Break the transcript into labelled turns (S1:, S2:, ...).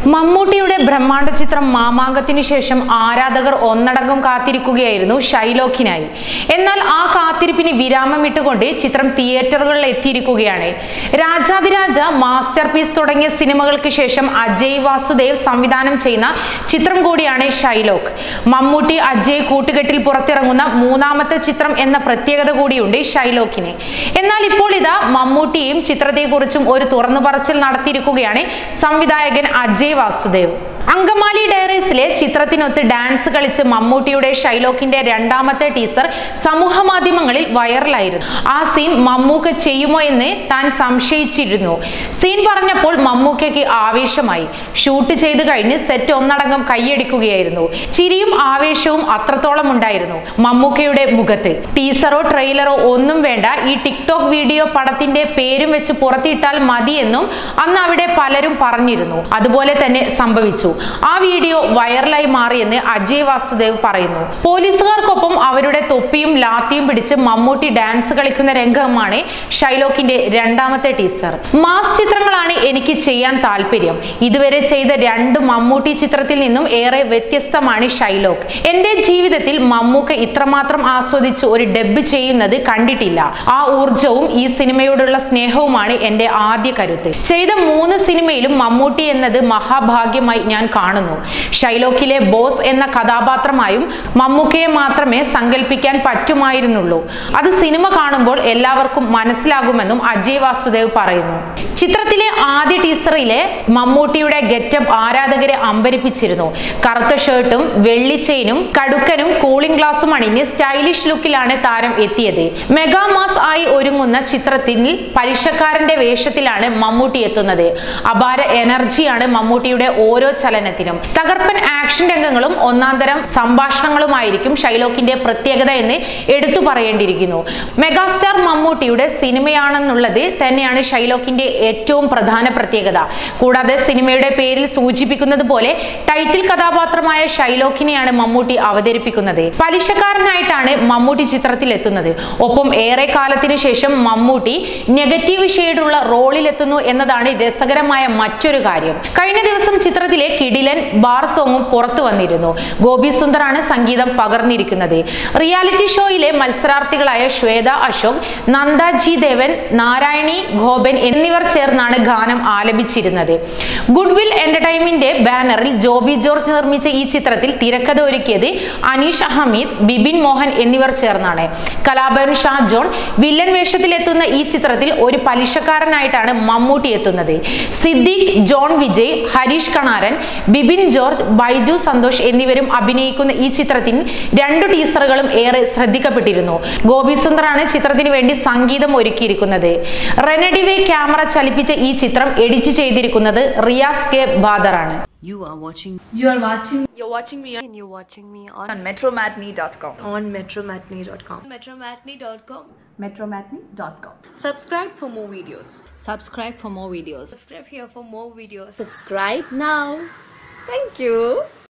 S1: മമ്മൂട്ടിയുടെ ബ്രഹ്മാണ്ഡ ചിത്രം മാമാങ്കത്തിന് ശേഷം ആരാധകർ ഒന്നടങ്കം കാത്തിരിക്കുകയായിരുന്നു ഷൈലോക്കിനായി എന്നാൽ ആ കാത്തിരിപ്പിന് വിരാമം ഇട്ടുകൊണ്ട് ചിത്രം തിയേറ്ററുകളിൽ എത്തിയിരിക്കുകയാണ് രാജാതിരാജ മാസ്റ്റർ പീസ് തുടങ്ങിയ സിനിമകൾക്ക് ശേഷം അജയ് വാസുദേവ് സംവിധാനം ചെയ്യുന്ന ചിത്രം കൂടിയാണ് ഷൈലോക്ക് മമ്മൂട്ടി അജയ് കൂട്ടുകെട്ടിൽ പുറത്തിറങ്ങുന്ന മൂന്നാമത്തെ ചിത്രം എന്ന പ്രത്യേകത കൂടിയുണ്ട് ഷൈലോക്കിന് എന്നാൽ ഇപ്പോൾ ഇതാ മമ്മൂട്ടിയും ചിത്രത്തെക്കുറിച്ചും ഒരു തുറന്നു പറച്ചിൽ നടത്തിയിരിക്കുകയാണ് സംവിധായകൻ അജയ് വാസുദേവ് അങ്കമാലി ഡയറീസിലെ ചിത്രത്തിനൊത്ത് ഡാൻസ് കളിച്ച് മമ്മൂട്ടിയുടെ ഷൈലോക്കിന്റെ രണ്ടാമത്തെ ടീസർ സമൂഹ മാധ്യമങ്ങളിൽ വൈറലായിരുന്നു ആ സീൻ മമ്മൂക്ക ചെയ്യുമോ എന്ന് താൻ സംശയിച്ചിരുന്നു സീൻ പറഞ്ഞപ്പോൾ മമ്മൂക്കയ്ക്ക് ആവേശമായി ഷൂട്ട് ചെയ്ത് കഴിഞ്ഞ് സെറ്റ് ഒന്നടങ്കം കൈയടിക്കുകയായിരുന്നു ചിരിയും ആവേശവും അത്രത്തോളം ഉണ്ടായിരുന്നു മമ്മൂക്കയുടെ മുഖത്ത് ടീസറോ ട്രെയിലറോ ഒന്നും വേണ്ട ഈ ടിക്ടോക്ക് വീഡിയോ പടത്തിന്റെ പേരും വെച്ച് പുറത്തിട്ടാൽ മതിയെന്നും അന്ന് അവിടെ പലരും പറഞ്ഞിരുന്നു അതുപോലെ തന്നെ സംഭവിച്ചു ആ വീഡിയോ വൈറലായി മാറിയെന്ന് അജയ് വാസുദേവ് പറയുന്നു പോലീസുകാർക്കൊപ്പം അവരുടെ തൊപ്പിയും ലാത്തിയും പിടിച്ച് മമ്മൂട്ടി ഡാൻസ് കളിക്കുന്ന രംഗമാണ് ഷൈലോക്കിന്റെ രണ്ടാമത്തെ ടീസർ മാസ് ചിത്രങ്ങളാണ് എനിക്ക് ചെയ്യാൻ താല്പര്യം ഇതുവരെ ചെയ്ത രണ്ട് മമ്മൂട്ടി ചിത്രത്തിൽ നിന്നും ഏറെ വ്യത്യസ്തമാണ് ഷൈലോക്ക് എന്റെ ജീവിതത്തിൽ മമ്മൂക്ക ഇത്രമാത്രം ആസ്വദിച്ച് ഒരു ഡബ് ചെയ്യുന്നത് കണ്ടിട്ടില്ല ആ ഊർജവും ഈ സിനിമയോടുള്ള സ്നേഹവുമാണ് എന്റെ ആദ്യ കരുത്ത് ചെയ്ത മൂന്ന് സിനിമയിലും മമ്മൂട്ടി എന്നത് മഹാഭാഗ്യമായി ഞാൻ കാണുന്നു ഷൈലോക്കിലെ ബോസ് എന്ന കഥാപാത്രമായും മമ്മൂക്കയെ മാത്രമേ സങ്കല്പിക്കാൻ പറ്റുമായിരുന്നുള്ളൂ അത് സിനിമ കാണുമ്പോൾ എല്ലാവർക്കും മനസ്സിലാകുമെന്നും അജയ് വാസുദേവ് പറയുന്നു ചിത്രത്തിലെ ആദ്യ ടീസറിലെ മമ്മൂട്ടിയുടെ ഗെറ്റപ്പ് ആരാധകരെ അമ്പരിപ്പിച്ചിരുന്നു കറുത്ത ഷർട്ടും വെള്ളി ചെയിനും കടുക്കനും കൂളിംഗ് ഗ്ലാസും അണിഞ്ഞ് സ്റ്റൈലിഷ് ലുക്കിലാണ് താരം എത്തിയത് മെഗാ മാസ് ആയി ഒരുങ്ങുന്ന ചിത്രത്തിൽ പലിശക്കാരന്റെ വേഷത്തിലാണ് മമ്മൂട്ടി എത്തുന്നത് അപാര എനർജിയാണ് മമ്മൂട്ടിയുടെ ഓരോ ചലനത്തിനും തകർപ്പൻ ആക്ഷൻ രംഗങ്ങളും ഒന്നാം തരം സംഭാഷണങ്ങളുമായിരിക്കും ഷൈലോക്കിന്റെ പ്രത്യേകത എന്ന് എടുത്തു പറയേണ്ടിയിരിക്കുന്നു മെഗാസ്റ്റാർ മമ്മൂട്ടിയുടെ സിനിമയാണെന്നുള്ളത് തന്നെയാണ് ഷൈലോക്കിന്റെ ഏറ്റവും പ്രധാന പ്രത്യേകത കൂടാതെ സിനിമയുടെ പേരിൽ സൂചിപ്പിക്കുന്നത് പോലെ ടൈറ്റിൽ കഥാപാത്രമായ ഷൈലോക്കിനെയാണ് മമ്മൂട്ടി അവതരിപ്പിക്കുന്നത് പലിശക്കാരനായിട്ടാണ് മമ്മൂട്ടി ചിത്രത്തിൽ എത്തുന്നത് ഒപ്പം ഏറെ കാലത്തിന് ശേഷം മമ്മൂട്ടി നെഗറ്റീവ് ഷെയ്ഡുള്ള റോളിലെത്തുന്നു എന്നതാണ് രസകരമായ മറ്റൊരു കാര്യം കഴിഞ്ഞ ദിവസം ചിത്രത്തിലെ കിടിലൻ ബാർ സോങ്ങും പുറത്തു വന്നിരുന്നു ഗോപി സുന്ദറാണ് സംഗീതം പകർന്നിരിക്കുന്നത് റിയാലിറ്റി ഷോയിലെ മത്സരാർത്ഥികളായ ശ്വേത അശോക് നന്ദ ജി ദേവൻ നാരായണി ഗോപൻ എന്നിവർ ചേർന്നാണ് ഗാനം ആലപിച്ചിരുന്നത് ഗുഡ്വിൽ എന്റർടൈൻമെന്റിന്റെ ബാനറിൽ ജോബി ജോർജ് നിർമ്മിച്ച ഈ ചിത്രത്തിൽ തിരക്കഥ ഒരുക്കിയത് അനീഷ് അഹമ്മീദ് ബിബിൻ മോഹൻ എന്നിവർ ചേർന്നാണ് കലാഭവൻ ഷാ ജോൺ വില്ലൻ വേഷത്തിലെത്തുന്ന ഈ ചിത്രത്തിൽ ഒരു പലിശക്കാരനായിട്ടാണ് മമ്മൂട്ടി എത്തുന്നത് സിദ്ദീഖ് ജോൺ വിജയ് ഹരീഷ് കണാരൻ ബിബിൻ ജോർജ് ബൈജു സന്തോഷ് എന്നിവരും അഭിനയിക്കുന്ന ഈ ചിത്രത്തിന് രണ്ടു ടീസറുകളും ഏറെ ശ്രദ്ധിക്കപ്പെട്ടിരുന്നു ഗോപി സുന്ദറാണ് ചിത്രത്തിന് വേണ്ടി സംഗീതം ഒരുക്കിയിരിക്കുന്നത് റെനഡിവെ ക്യാമറ ചലിപ്പിച്ച ഈ ചിത്രം എഡിറ്റ് ചെയ്തിരിക്കുന്നത് റിയാസ് കെ ബാദറാണ്
S2: You are watching
S3: You are watching
S4: You're watching me on,
S5: and you're watching me on,
S4: on metromatney.com.
S5: on metromatney.com.
S4: Metromatney.com.
S3: metromatney.com.
S2: subscribe for more videos.
S1: Subscribe for more videos.
S4: Subscribe here for more videos.
S5: Subscribe now. Thank you.